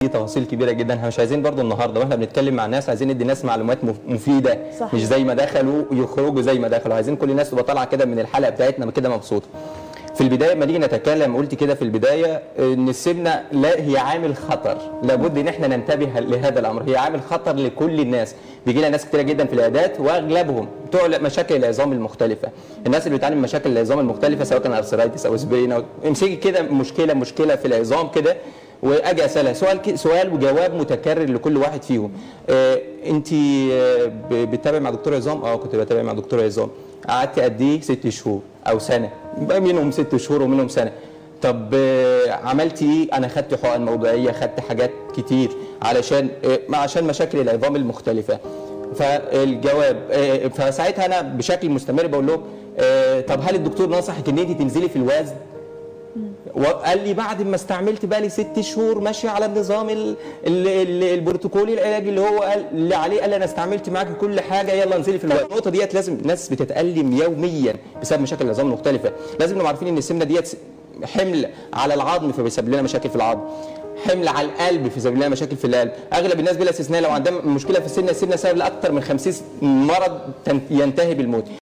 في تفاصيل كبيره جدا احنا مش عايزين برضو النهارده واحنا بنتكلم مع الناس عايزين ندي الناس معلومات مف- مفيده صحيح. مش زي ما دخلوا يخرجوا زي ما دخلوا عايزين كل الناس تبقى طالعه كده من الحلقه بتاعتنا كده مبسوطه في البدايه لما نيجي نتكلم قلت كده في البدايه ان السمنه لا هي عامل خطر لابد ان احنا ننتبه لهذا الامر هي عامل خطر لكل الناس بيجي لنا ناس كتيره جدا في العيادات واغلبهم بتوع مشاكل العظام المختلفه الناس اللي بتعاني من مشاكل العظام المختلفه سواء كان ارثرايتس او سبرين او امسكي كده مشكله مشكله في العظام كده واجي اسالها سؤال ك- سؤال وجواب متكرر لكل واحد فيهم آه انت آه ب- بتتابع مع دكتور عظام اه كنت بتابع مع دكتور عظام قعدت قد ايه ست شهور او سنه بقى منهم ست شهور ومنهم سنه طب آه، عملت ايه انا خدت حقن موضعيه خدت حاجات كتير علشان آه، عشان مشاكل العظام المختلفه فالجواب آه، فساعتها انا بشكل مستمر بقول لهم آه، طب هل الدكتور نصحك ان انت تنزلي في الوزن وقال لي بعد ما استعملت بقى لي ست شهور ماشيه على النظام ال ال ال البروتوكولي العلاجي اللي هو قال اللي عليه قال لي انا استعملت معاكي كل حاجه يلا انزلي في الوقت النقطه ديت لازم ناس بتتالم يوميا بسبب مشاكل العظام المختلفه لازم نبقى عارفين ان السمنه ديت حمل على العظم فبيسبب لنا مشاكل في العظم حمل على القلب فبيسبب لنا مشاكل في القلب اغلب الناس بلا استثناء لو عندها مشكله في السمنه السمنه سبب لاكثر من 50 مرض تن- ينتهي بالموت